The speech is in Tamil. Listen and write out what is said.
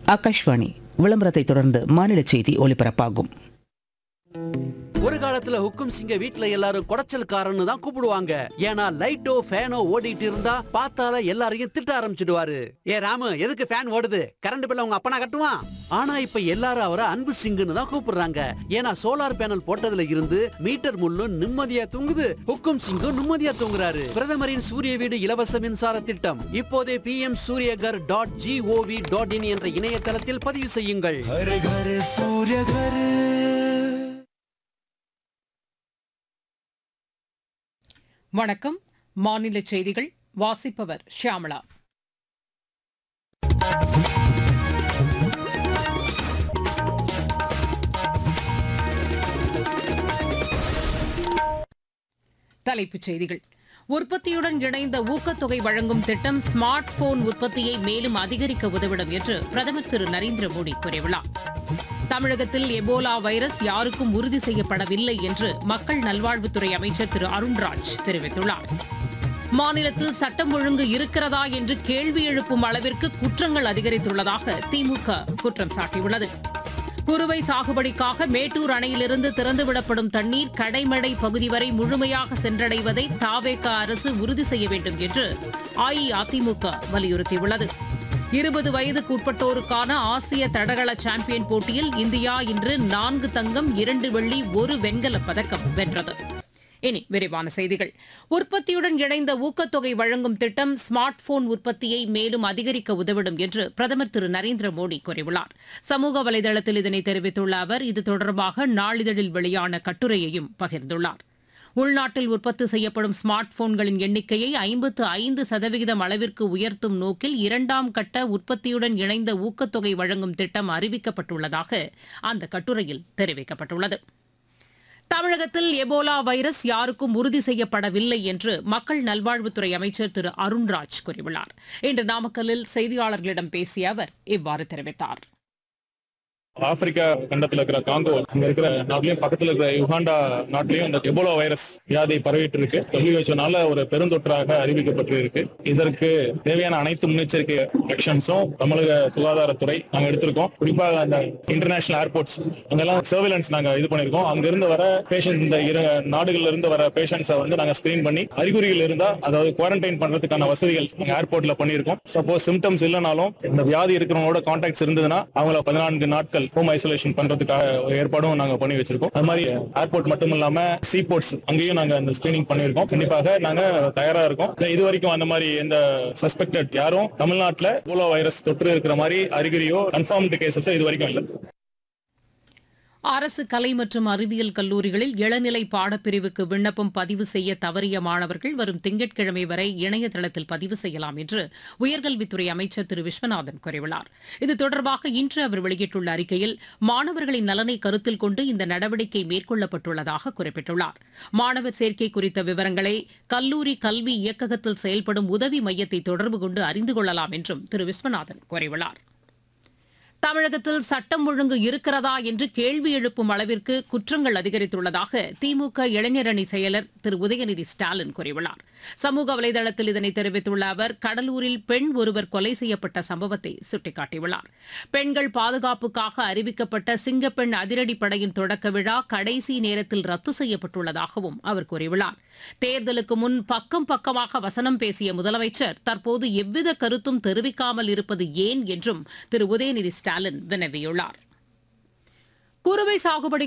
ஆகாஷ்வாணி விளம்பரத்தை தொடர்ந்து மாநில செய்தி ஒலிபரப்பாகும் ஒரு காலத்துல ஹுக்கும் சிங்க வீட்ல எல்லாரும் குடைச்சல்காரன்னு தான் கூப்பிடுவாங்க ஏன்னா லைட்டோ ஃபேனோ ஓடிட்டு இருந்தா பார்த்தால எல்லாரையும் திட்ட ஆரம்பிச்சிடுவாரு ஏ ராமு எதுக்கு ஃபேன் ஓடுது கரண்ட் பில்ல உங்க அப்பனா கட்டுவான் ஆனா இப்ப எல்லாரும் அவரை அன்பு சிங்குன்னு தான் கூப்பிடுறாங்க ஏன்னா சோலார் பேனல் போட்டதுல இருந்து மீட்டர் முள்ளும் நிம்மதியா தூங்குது ஹுக்கும் சிங்கும் நிம்மதியா தூங்குறாரு பிரதமரின் சூரிய வீடு இலவச மின்சார திட்டம் இப்போதே P M Suryaghar dot gov dot in என்ற இணையதளத்தில் பதிவு செய்யுங்கள் हर घर सूर्य घर வணக்கம் மாநில செய்திகள் வாசிப்பவர் ஷியாமளா தலைப்புச் செய்திகள் உற்பத்தியுடன் இணைந்த ஊக்கத்தொகை வழங்கும் திட்டம் ஸ்மார்ட் போன் உற்பத்தியை மேலும் அதிகரிக்க உதவிடும் என்று பிரதமர் திரு நரேந்திர மோடி கூறியுள்ளார் தமிழகத்தில் எபோலா வைரஸ் யாருக்கும் உறுதி செய்யப்படவில்லை என்று மக்கள் நல்வாழ்வுத்துறை அமைச்சர் திரு அருண்ராஜ் தெரிவித்துள்ளார் மாநிலத்தில் சட்டம் ஒழுங்கு இருக்கிறதா என்று கேள்வி எழுப்பும் அளவிற்கு குற்றங்கள் அதிகரித்துள்ளதாக திமுக குற்றம் சாட்டியுள்ளது குறுவை சாகுபடிக்காக மேட்டூர் அணையிலிருந்து திறந்துவிடப்படும் தண்ணீர் கடைமடை பகுதி வரை முழுமையாக சென்றடைவதை தாவேக அரசு உறுதி செய்ய வேண்டும் என்று அஇஅதிமுக வலியுறுத்தியுள்ளது இருபது வயதுக்கு உட்பட்டோருக்கான ஆசிய தடகள சாம்பியன் போட்டியில் இந்தியா இன்று நான்கு தங்கம் இரண்டு வெள்ளி ஒரு வெண்கலப் பதக்கம் வென்றது இனி விரிவான செய்திகள் உற்பத்தியுடன் இணைந்த ஊக்கத்தொகை வழங்கும் திட்டம் ஸ்மார்ட் போன் உற்பத்தியை மேலும் அதிகரிக்க உதவிடும் என்று பிரதமர் திரு நரேந்திர மோடி கூறியுள்ளார் சமூக வலைதளத்தில் இதனை தெரிவித்துள்ள அவர் இது தொடர்பாக நாளிதழில் வெளியான கட்டுரையையும் பகிர்ந்துள்ளார் உள்நாட்டில் உற்பத்தி செய்யப்படும் ஸ்மார்ட் போன்களின் எண்ணிக்கையை ஐம்பத்து ஐந்து சதவிகிதம் அளவிற்கு உயர்த்தும் நோக்கில் இரண்டாம் கட்ட உற்பத்தியுடன் இணைந்த ஊக்கத்தொகை வழங்கும் திட்டம் அறிவிக்கப்பட்டுள்ளதாக அந்த கட்டுரையில் தெரிவிக்கப்பட்டுள்ளது தமிழகத்தில் எபோலா வைரஸ் யாருக்கும் உறுதி செய்யப்படவில்லை என்று மக்கள் நல்வாழ்வுத்துறை அமைச்சர் திரு அருண்ராஜ் கூறியுள்ளார் இன்று நாமக்கல்லில் செய்தியாளர்களிடம் பேசிய அவர் இவ்வாறு தெரிவித்தார் ஆப்பிரிக்கா கண்டத்துல இருக்கிற காங்கோ அங்க இருக்கிற நாட்டிலையும் பக்கத்துல இருக்கிற யுகாண்டா நாட்டிலையும் இந்த எபோலா வைரஸ் வியாதி பரவிட்டு இருக்கு டபிள்யூஹெச்ஓனால ஒரு பெருந்தொற்றாக அறிவிக்கப்பட்டு இருக்கு இதற்கு தேவையான அனைத்து முன்னெச்சரிக்கை ஆக்ஷன்ஸும் தமிழக சுகாதாரத்துறை நாங்க எடுத்திருக்கோம் குறிப்பாக அந்த இன்டர்நேஷனல் ஏர்போர்ட்ஸ் அங்கெல்லாம் சர்வேலன்ஸ் நாங்க இது பண்ணிருக்கோம் அங்க இருந்து வர பேஷண்ட் இந்த இரு நாடுகள்ல இருந்து வர பேஷண்ட்ஸை வந்து நாங்க ஸ்கிரீன் பண்ணி அறிகுறிகள் இருந்தா அதாவது குவாரண்டைன் பண்றதுக்கான வசதிகள் நாங்க ஏர்போர்ட்ல பண்ணிருக்கோம் சப்போஸ் சிம்டம்ஸ் இல்லைனாலும் இந்த வியாதி இருக்கிறவங்களோட கான்டாக்ட்ஸ் இருந்ததுன்னா அவங்கள பதினான்கு நாட்கள் ஹோம் ஐசோலேஷன் பண்றதுக்காக ஒரு ஏற்பாடும் நாங்க பண்ணி வச்சிருக்கோம் அது மாதிரி ஏர்போர்ட் மட்டும் இல்லாம சீ போர்ட்ஸ் அங்கேயும் நாங்க அந்த ஸ்கிரீனிங் பண்ணிருக்கோம் கண்டிப்பாக நாங்க தயாரா இருக்கோம் இல்ல இது வரைக்கும் அந்த மாதிரி எந்த சஸ்பெக்டட் யாரும் தமிழ்நாட்டுல போலோ வைரஸ் தொற்று இருக்கிற மாதிரி அறிகுறியோ கன்ஃபார்ம்டு கேசஸோ இது வரைக்கும் இல்லை அரசு கலை மற்றும் அறிவியல் கல்லூரிகளில் இளநிலை பாடப்பிரிவுக்கு விண்ணப்பம் பதிவு செய்ய தவறிய மாணவர்கள் வரும் திங்கட்கிழமை வரை இணையதளத்தில் பதிவு செய்யலாம் என்று உயர்கல்வித்துறை அமைச்சர் திரு விஸ்வநாதன் கூறியுள்ளார் இது தொடர்பாக இன்று அவர் வெளியிட்டுள்ள அறிக்கையில் மாணவர்களின் நலனை கருத்தில் கொண்டு இந்த நடவடிக்கை மேற்கொள்ளப்பட்டுள்ளதாக குறிப்பிட்டுள்ளார் மாணவர் சேர்க்கை குறித்த விவரங்களை கல்லூரி கல்வி இயக்ககத்தில் செயல்படும் உதவி மையத்தை தொடர்பு கொண்டு அறிந்து கொள்ளலாம் என்றும் திரு விஸ்வநாதன் கூறியுள்ளார் தமிழகத்தில் சட்டம் ஒழுங்கு இருக்கிறதா என்று கேள்வி எழுப்பும் அளவிற்கு குற்றங்கள் அதிகரித்துள்ளதாக திமுக இளைஞரணி செயலர் திரு உதயநிதி ஸ்டாலின் கூறியுள்ளார் சமூக வலைதளத்தில் இதனை தெரிவித்துள்ள அவர் கடலூரில் பெண் ஒருவர் கொலை செய்யப்பட்ட சம்பவத்தை சுட்டிக்காட்டியுள்ளார் பெண்கள் பாதுகாப்புக்காக அறிவிக்கப்பட்ட சிங்கப்பெண் அதிரடிப்படையின் தொடக்க விழா கடைசி நேரத்தில் ரத்து செய்யப்பட்டுள்ளதாகவும் அவர் கூறியுள்ளார் தேர்தலுக்கு முன் பக்கம் பக்கமாக வசனம் பேசிய முதலமைச்சர் தற்போது எவ்வித கருத்தும் தெரிவிக்காமல் இருப்பது ஏன் என்றும் திரு உதயநிதி ஸ்டாலின் வினவியுள்ளார் குறுவை சாகுபடி